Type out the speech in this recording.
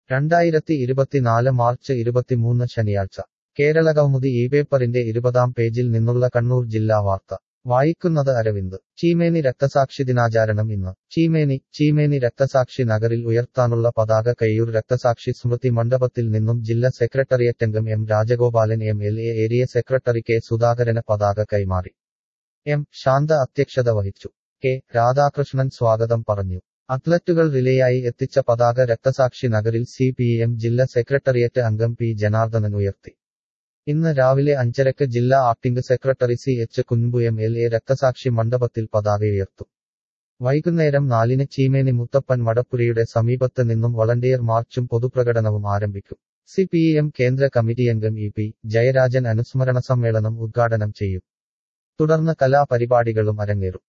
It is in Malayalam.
രണ്ടായിരത്തി ഇരുപത്തിനാല് മാർച്ച് ഇരുപത്തിമൂന്ന് ശനിയാഴ്ച കേരളകൗമുദി ഈ പേപ്പറിന്റെ ഇരുപതാം പേജിൽ നിന്നുള്ള കണ്ണൂർ ജില്ലാ വാർത്ത വായിക്കുന്നത് അരവിന്ദ് ചീമേനി രക്തസാക്ഷി ദിനാചരണം ഇന്ന് ചീമേനി ചീമേനി രക്തസാക്ഷി നഗറിൽ ഉയർത്താനുള്ള പതാക കയ്യൂർ രക്തസാക്ഷി സ്മൃതി മണ്ഡപത്തിൽ നിന്നും ജില്ലാ സെക്രട്ടറിയറ്റംഗം M Rajagopalan M L A area secretary K സുധാകരന് പതാക കൈമാറി എം ശാന്ത അധ്യക്ഷത വഹിച്ചു കെ രാധാകൃഷ്ണൻ സ്വാഗതം പറഞ്ഞു അത്ലറ്റുകൾ റിലേയായി എത്തിച്ച പതാക രക്തസാക്ഷി നഗറിൽ സി പി എം ജില്ലാ സെക്രട്ടറിയറ്റ് അംഗം പി ജനാർദ്ദനൻ ഉയർത്തി ഇന്ന് രാവിലെ അഞ്ചരക്ക് ജില്ലാ acting secretary C H Kunpu M L A രക്തസാക്ഷി മണ്ഡപത്തിൽ പതാകയുയർത്തും വൈകുന്നേരം നാലിന് ചീമേനി മുത്തപ്പൻ മടപ്പുരയുടെ സമീപത്ത് നിന്നും വളണ്ടിയർ മാർച്ചും പൊതുപ്രകടനവും ആരംഭിക്കും സി പി എം കേന്ദ്ര കമ്മിറ്റി അംഗം ഇ പി ജയരാജൻ അനുസ്മരണ സമ്മേളനം ഉദ്ഘാടനം ചെയ്യും തുടർന്ന് കലാപരിപാടികളും അരങ്ങേറും